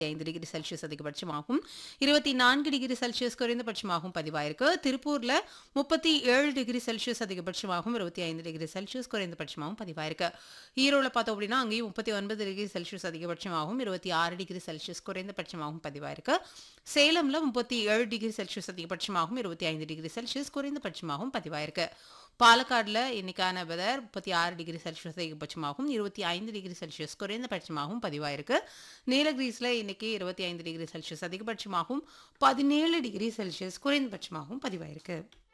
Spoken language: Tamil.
ஐந்து டிகிரி செல்சியஸ் அதிகபட்சமாகவும் இருபத்தி நான்கு டிகிரி செல்சியஸ் குறைந்தபட்சமாகவும் பதிவாயிருக்கு திருப்பூர்ல முப்பத்தி ஏழு டிகிரி செல்சியஸ் அதிகபட்சமாகவும் இருபத்தி ஐந்து டிகிரி செல்சியஸ் குறைந்தபட்சமாகவும் பதிவாயிருக்கு ஈரோட பார்த்தோம் அப்படின்னா அங்கேயும் முப்பத்தி ஒன்பது டிகிரி செல்சியஸ் அதிகபட்சமாகவும் இருபத்தி ஆறு டிகிரி செல்சியஸ் குறைந்தபட்சமாகவும் பதிவாயிருக்கு சேலம்ல முப்பத்தி ஏழு டிகிரி செல்சியஸ் அதிகபட்சமாகவும் இருபத்தி ஐந்து டிகிரி செல்சியஸ் குறைந்தபட்சமாகவும் பதிவாயிருக்கு பாலக்காடுல இன்னைக்கான வெதர் முப்பத்தி ஆறு டிகிரி செல்சியஸ் அதிகபட்சமாகவும் இருபத்தி ஐந்து டிகிரி செல்சியஸ் குறைந்தபட்சமாகவும் பதிவாயிருக்கு நீலகிரிஸ்ல இன்னைக்கு இருபத்தி ஐந்து டிகிரி செல்சியஸ் அதிகபட்சமாகவும் பதினேழு டிகிரி செல்சியஸ் குறைந்தபட்சமாகவும் பதிவாயிருக்கு